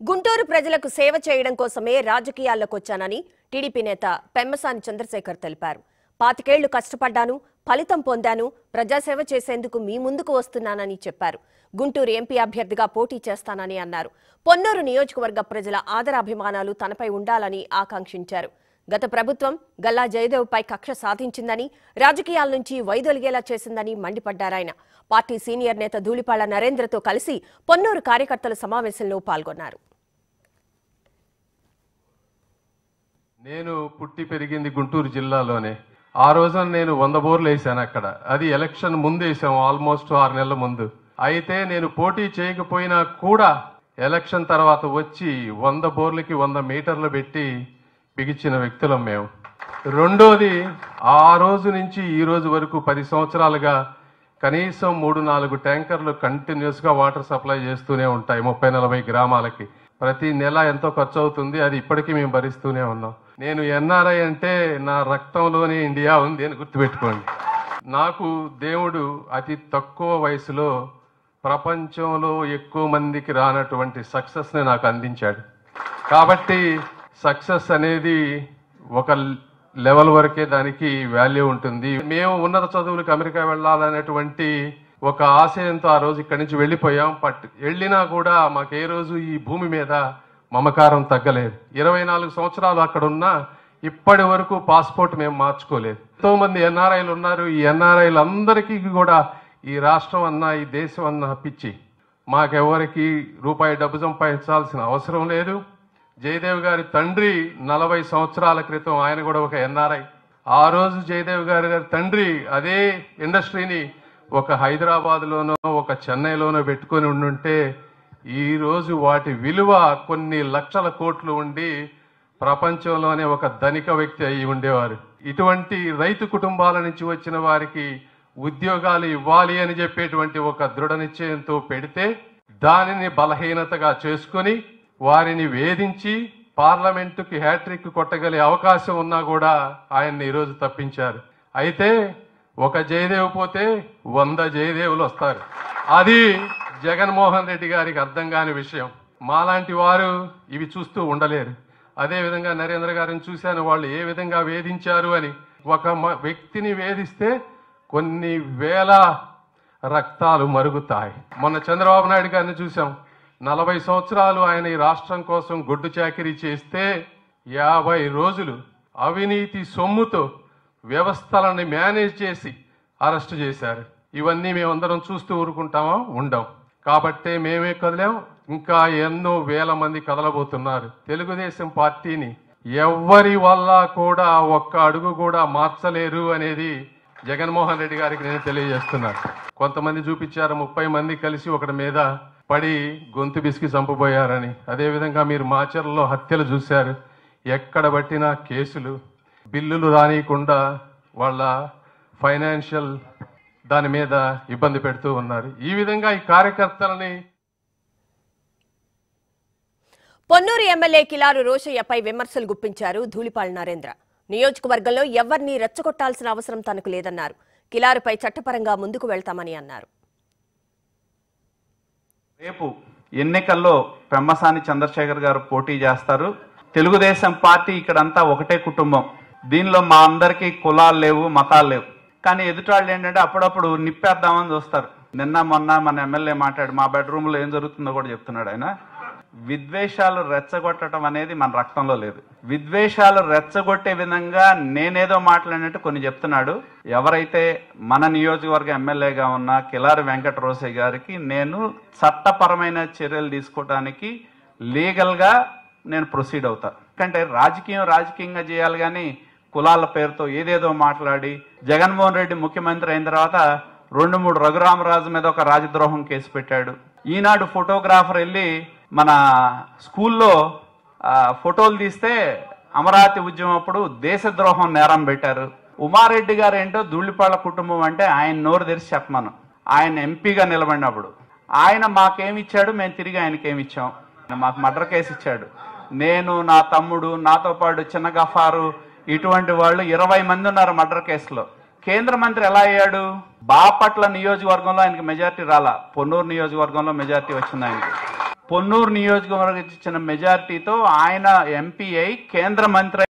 గుంటూరు ప్రజలకు సేవ చేయడం కోసమే రాజకీయాల్లోకి వచ్చానని టీడీపీ నేత పెమ్మసాని చంద్రశేఖర్ తెలిపారు పాతికేళ్లు కష్టపడ్డాను ఫలితం పొందాను ప్రజాసేవ చేసేందుకు మీ ముందుకు వస్తున్నానని చెప్పారు గుంటూరు ఎంపీ అభ్యర్థిగా పోటీ చేస్తానని అన్నారు పొన్నూరు నియోజకవర్గ ప్రజల ఆదరాభిమానాలు తనపై ఉండాలని ఆకాంక్షించారు గత ప్రభుత్వం గల్లా జయదేవ్పై కక్ష సాధించిందని రాజకీయాల నుంచి వైదొలిగేలా చేసిందని మండిపడ్డారాయన పార్టీ సీనియర్ నేత ధూళిపాళ్ల నరేంద్రతో కలిసి పొన్నూరు కార్యకర్తల సమావేశంలో పాల్గొన్నారు నేను పుట్టి పెరిగింది గుంటూరు జిల్లాలోనే ఆ రోజున నేను వంద బోర్లు వేసాను అక్కడ అది ఎలక్షన్ ముందు వేసాం ఆల్మోస్ట్ ఆరు నెలల ముందు అయితే నేను పోటీ చేయకపోయినా కూడా ఎలక్షన్ తర్వాత వచ్చి వంద బోర్లకి వంద మీటర్లు పెట్టి బిగించిన వ్యక్తులం మేము రెండోది ఆ రోజు నుంచి ఈ రోజు వరకు పది సంవత్సరాలుగా కనీసం మూడు నాలుగు ట్యాంకర్లు కంటిన్యూస్ గా వాటర్ సప్లై చేస్తూనే ఉంటాయి ముప్పై నలభై గ్రామాలకి ప్రతి నెల ఎంతో ఖర్చు అవుతుంది అది ఇప్పటికీ మేము భరిస్తూనే ఉన్నాం నేను ఎన్ఆర్ఐ అంటే నా రక్తంలోనే ఇండియా ఉంది అని గుర్తుపెట్టుకోండి నాకు దేవుడు అతి తక్కువ వయసులో ప్రపంచంలో ఎక్కువ మందికి రానటువంటి సక్సెస్ ని నాకు అందించాడు కాబట్టి సక్సెస్ అనేది ఒక లెవెల్ వరకే దానికి వాల్యూ ఉంటుంది మేము ఉన్నత చదువులకు అమెరికా వెళ్ళాలనేటువంటి ఒక ఆశయంతో ఆ రోజు ఇక్కడి నుంచి వెళ్ళిపోయాం బట్ వెళ్ళినా కూడా మాకు ఏ రోజు ఈ భూమి మీద మమకారం తగ్గలేదు ఇరవై నాలుగు సంవత్సరాలు అక్కడ ఉన్నా ఇప్పటి వరకు పాస్పోర్ట్ మేము మార్చుకోలేదు ఎంతో మంది ఎన్ఆర్ఐలు ఉన్నారు ఈ ఎన్ఆర్ఐలు అందరికీ కూడా ఈ రాష్ట్రం అన్నా ఈ దేశం అన్నా పిచ్చి మాకెవరికి రూపాయి డబ్బు సంపాదించాల్సిన అవసరం లేదు జయదేవ్ గారి తండ్రి నలభై సంవత్సరాల క్రితం ఆయన కూడా ఒక ఎన్ఆర్ఐ ఆ రోజు జయదేవ్ గారి గారి తండ్రి అదే ఇండస్ట్రీని ఒక హైదరాబాద్ లోనో ఒక చెన్నైలోనో పెట్టుకొని ఉండుంటే ఈ రోజు వాటి విలువ కొన్ని లక్షల కోట్లు ఉండి ప్రపంచంలోనే ఒక ధనిక వ్యక్తి అయి ఉండేవారు ఇటువంటి రైతు కుటుంబాల నుంచి వచ్చిన వారికి ఉద్యోగాలు ఇవ్వాలి అని చెప్పేటువంటి ఒక దృఢ నిశ్చయంతో పెడితే దానిని బలహీనతగా చేసుకొని వారిని వేధించి పార్లమెంటుకి హ్యాట్రిక్ కొట్టగలే అవకాశం ఉన్నా కూడా ఆయన్ని ఈరోజు తప్పించారు అయితే ఒక జయదేవ్ పోతే వంద జయదేవులు వస్తారు అది జగన్మోహన్ రెడ్డి గారికి అర్థం కాని విషయం మాలాంటి వారు ఇవి చూస్తూ ఉండలేరు అదే విధంగా నరేంద్ర గారిని చూశాను వాళ్ళు ఏ విధంగా వేధించారు అని ఒక మ- వ్యక్తిని వేధిస్తే కొన్ని వేల రక్తాలు మరుగుతాయి మొన్న చంద్రబాబు నాయుడు గారిని చూసాం నలభై సంవత్సరాలు ఆయన ఈ రాష్ట్రం కోసం గొడ్డు చాకిరీ చేస్తే యాభై రోజులు అవినీతి సొమ్ముతో వ్యవస్థలను మేనేజ్ చేసి అరెస్ట్ చేశారు ఇవన్నీ మేమందరం చూస్తూ ఊరుకుంటామా ఉండం కాబట్టే మేమే కదిలాం ఇంకా ఎన్నో వేల మంది కదలబోతున్నారు తెలుగుదేశం పార్టీని ఎవ్వరి వల్ల కూడా ఒక్క అడుగు కూడా మార్చలేరు అనేది జగన్మోహన్ రెడ్డి గారికి నేను తెలియజేస్తున్నాను కొంతమంది చూపించారు ముప్పై మంది కలిసి ఒకటి మీద పడి గొంతు బిసికి చంపబోయారని అదేవిధంగా మీరు మాచర్లలో హత్యలు చూశారు ఎక్కడ పట్టినా కేసులు బిల్లులు రానియకుండా వాళ్ళ ఫైనాన్షియల్ దాని మీద ఇబ్బంది పెడుతూ ఉన్నారు ఈ విధంగా ఈ కార్యకర్తలని పొన్నూరు ఎమ్మెల్యే కిలారు రోషయ్యపై విమర్శలు గుప్పించారు ధూళిపాల్ నరేంద్ర నియోజకవర్గంలో ఎవరినీ రెచ్చగొట్టాల్సిన అవసరం తనకు లేదన్నారు కిలారుపై చట్టపరంగా ముందుకు వెళ్తామని అన్నారు రేపు ఎన్నికల్లో పెమ్మసాని చంద్రశేఖర్ గారు పోటీ చేస్తారు తెలుగుదేశం పార్టీ ఇక్కడంతా ఒకటే కుటుంబం దీనిలో మా అందరికీ కులాలు లేవు మతాలు లేవు కానీ ఎదుటాళ్ళు ఏంటంటే అప్పుడప్పుడు నిప్పేద్దామని చూస్తారు నిన్న మొన్న మన ఎమ్మెల్యే మాట్లాడు మా బెడ్రూమ్లో ఏం జరుగుతుందో కూడా చెప్తున్నాడు ఆయన విద్వేషాలు రెచ్చగొట్టడం అనేది మన రక్తంలో లేదు విద్వేషాలు రెచ్చగొట్టే విధంగా నేనేదో మాట్లాడినట్టు కొన్ని చెప్తున్నాడు ఎవరైతే మన నియోజకవర్గ ఎమ్మెల్యేగా ఉన్న కిలారి వెంకట రోసయ్య గారికి నేను చట్టపరమైన చర్యలు తీసుకోవడానికి లీగల్గా నేను ప్రొసీడ్ అవుతా ఎందుకంటే రాజకీయం రాజకీయంగా చేయాలి కానీ కులాల పేరుతో ఏదేదో మాట్లాడి జగన్మోహన్ రెడ్డి ముఖ్యమంత్రి అయిన తర్వాత రెండు మూడు రఘురామరాజు మీద ఒక రాజద్రోహం కేసు పెట్టాడు ఈనాడు ఫోటోగ్రాఫర్ వెళ్ళి మన స్కూల్లో ఆ, ఫోటోలు తీస్తే అమరావతి ఉద్యమం అప్పుడు దేశద్రోహం నేరం పెట్టారు ఉమారెడ్డి గారు ఏంటో ధూళిపాళ్ల కుటుంబం అంటే ఆయన నోరు తెరిచి చెప్పమను ఆయన ఎంపీగా నిలబడినప్పుడు ఆయన మాకేమిచ్చాడు మేము తిరిగి ఆయనకి ఏమి ఇచ్చాం ఆయన మాకు మర్డర్ కేసు ఇచ్చాడు నేను నా తమ్ముడు నాతో పాటు చిన్న గఫారు ఇటువంటి వాళ్ళు ఇరవై మంది ఉన్నారు మర్డర్ కేసులో కేంద్ర మంత్రి ఎలా అయ్యాడు బాపట్ల నియోజకవర్గంలో ఆయనకి మెజార్టీ రాలా పొన్నూరు నియోజకవర్గంలో మెజార్టీ వచ్చింది ఆయనకి పొన్నూరు నియోజకవర్గం ఇచ్చిన మెజారిటీతో ఆయన ఎంపీ అయి కేంద్ర మంత్రి